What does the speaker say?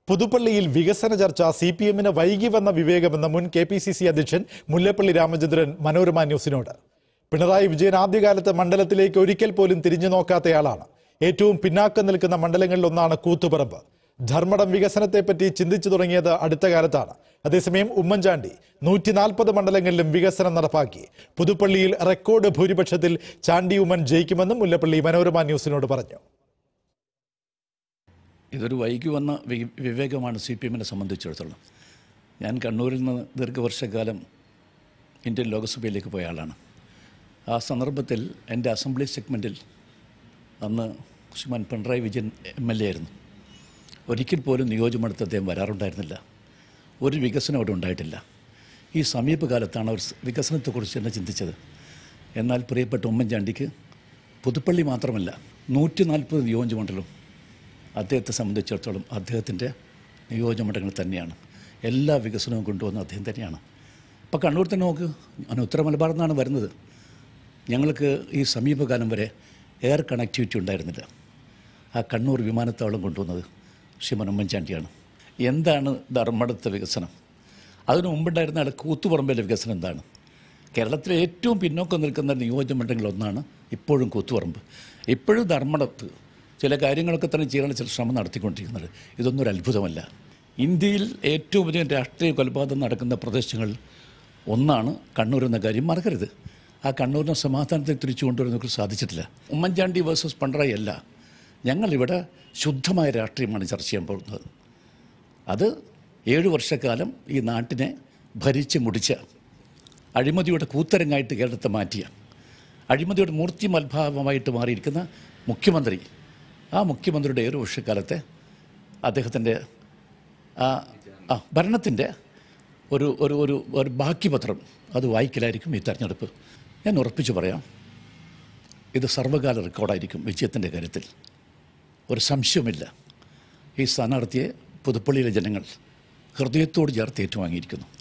പുതുപ്പള്ളിയിൽ വികസന ചർച്ച സി പി എമ്മിന് വൈകി വന്ന വിവേകമെന്ന മുൻ കെ പി സി സി അധ്യക്ഷൻ മുല്ലപ്പള്ളി രാമചന്ദ്രൻ മനോരമ ന്യൂസിനോട് പിണറായി വിജയൻ ആദ്യകാലത്ത് മണ്ഡലത്തിലേക്ക് ഒരിക്കൽ പോലും തിരിഞ്ഞു നോക്കാത്തയാളാണ് ഏറ്റവും പിന്നാക്കം നിൽക്കുന്ന മണ്ഡലങ്ങളിലൊന്നാണ് കൂത്തുപറമ്പ് ധർമ്മടം വികസനത്തെപ്പറ്റി ചിന്തിച്ചു തുടങ്ങിയത് അടുത്ത കാലത്താണ് അതേസമയം ഉമ്മൻചാണ്ടി നൂറ്റി നാൽപ്പത് മണ്ഡലങ്ങളിലും വികസനം നടപ്പാക്കി പുതുപ്പള്ളിയിൽ റെക്കോർഡ് ഭൂരിപക്ഷത്തിൽ ചാണ്ടി ഉമ്മൻ ജയിക്കുമെന്നും മുല്ലപ്പള്ളി മനോരമ ന്യൂസിനോട് പറഞ്ഞു ഇതൊരു വൈകി വന്ന വി- വിവേകമാണ് സി പി എമ്മിനെ സംബന്ധിച്ചിടത്തോളം ഞാൻ കണ്ണൂരിൽ നിന്ന് ദീർഘവർഷക്കാലം ഇന്ത്യൻ ലോക്സഭയിലേക്ക് പോയ ആളാണ് ആ സന്ദർഭത്തിൽ എൻ്റെ അസംബ്ലി സെഗ്മെൻറ്റിൽ അന്ന് Shriman Pinarayi Vijayan M L A ആയിരുന്നു ഒരിക്കൽ പോലും നിയോജകമണ്ഡലത്തിൽ അദ്ദേഹം വരാറുണ്ടായിരുന്നില്ല ഒരു വികസനം അവിടെ ഉണ്ടായിട്ടില്ല ഈ സമീപകാലത്താണ് അവർ സ് വികസനത്തെക്കുറിച്ച് തന്നെ ചിന്തിച്ചത് എന്നാൽ പ്രിയപ്പെട്ട ഉമ്മൻചാണ്ടിക്ക് പുതുപ്പള്ളി മാത്രമല്ല നൂറ്റി നാൽപ്പത് നിയോജകമണ്ഡലം അദ്ദേഹത്തെ സംബന്ധിച്ചിടത്തോളം അദ്ദേഹത്തിൻ്റെ നിയോജകമണ്ഡലങ്ങൾ തന്നെയാണ് എല്ലാ വികസനവും കൊണ്ടുവന്ന അദ്ദേഹം തന്നെയാണ് ഇപ്പോൾ കണ്ണൂർ തന്നെ നോക്ക് ഞാൻ ഉത്തര മലബാറിൽ നിന്നാണ് വരുന്നത് ഞങ്ങൾക്ക് ഈ സമീപകാലം വരെ എയർ കണക്ടിവിറ്റി ഉണ്ടായിരുന്നില്ല ആ കണ്ണൂർ വിമാനത്താവളം കൊണ്ടുവന്നത് ശ്രീമൻ ഉമ്മൻചാണ്ടിയാണ് എന്താണ് ധർമ്മടത്തെ വികസനം അതിനു മുമ്പുണ്ടായിരുന്ന ആൾ കൂത്തുപറമ്പിലെ വികസനം എന്താണ് കേരളത്തിലെ ഏറ്റവും പിന്നോക്കം നിൽക്കുന്ന നിയോജകമണ്ഡലങ്ങളിലൊന്നാണ് ഇപ്പോഴും കൂത്തുപറമ്പ് ഇപ്പോഴും ധർമ്മടത്ത് ചില കാര്യങ്ങളൊക്കെ തന്നെ ചെയ്യാനുള്ള ചില ശ്രമം നടത്തിക്കൊണ്ടിരിക്കുന്നത് ഇതൊന്നും ഒരു അത്ഭുതമല്ല ഇന്ത്യയിൽ ഏറ്റവും അധികം രാഷ്ട്രീയ കൊലപാതകം നടക്കുന്ന പ്രദേശങ്ങൾ ഒന്നാണ് കണ്ണൂർ എന്ന കാര്യം മറക്കരുത് ആ കണ്ണൂരിനെ സമാധാനത്തെ തിരിച്ചു കൊണ്ടുവരുന്നതിന് സാധിച്ചിട്ടില്ല ഉമ്മൻചാണ്ടി വേഴ്സസ് പിണറായി അല്ല ഞങ്ങളിവിടെ ശുദ്ധമായ രാഷ്ട്രീയമാണ് ചർച്ച ചെയ്യാൻ പോകുന്നത് അത് ഏഴു വർഷക്കാലം ഈ നാട്ടിനെ ഭരിച്ച് മുടിച്ച അഴിമതിയുടെ കൂത്തരങ്ങായിട്ട് കേരളത്തെ മാറ്റിയ അഴിമതിയുടെ മൂർത്തി മത്ഭാവമായിട്ട് മാറിയിരിക്കുന്ന മുഖ്യമന്ത്രി ആ മുഖ്യമന്ത്രിയുടെ ഏഴു വർഷക്കാലത്തെ അദ്ദേഹത്തിൻ്റെ ആ ആ ഭരണത്തിൻ്റെ ഒരു ഒരു ഒരു ഒരു ബാക്കി പത്രം അത് വായിക്കലായിരിക്കും ഈ തെരഞ്ഞെടുപ്പ് ഞാൻ ഉറപ്പിച്ചു പറയാം ഇത് സർവ്വകാല റെക്കോർഡായിരിക്കും വിജയത്തിൻ്റെ കാര്യത്തിൽ ഒരു സംശയവുമില്ല ഈ സ്ഥാനാർത്ഥിയെ പുതുപ്പള്ളിയിലെ ജനങ്ങൾ ഹൃദയത്തോട് ചേർത്ത് ഏറ്റുവാങ്ങിയിരിക്കുന്നു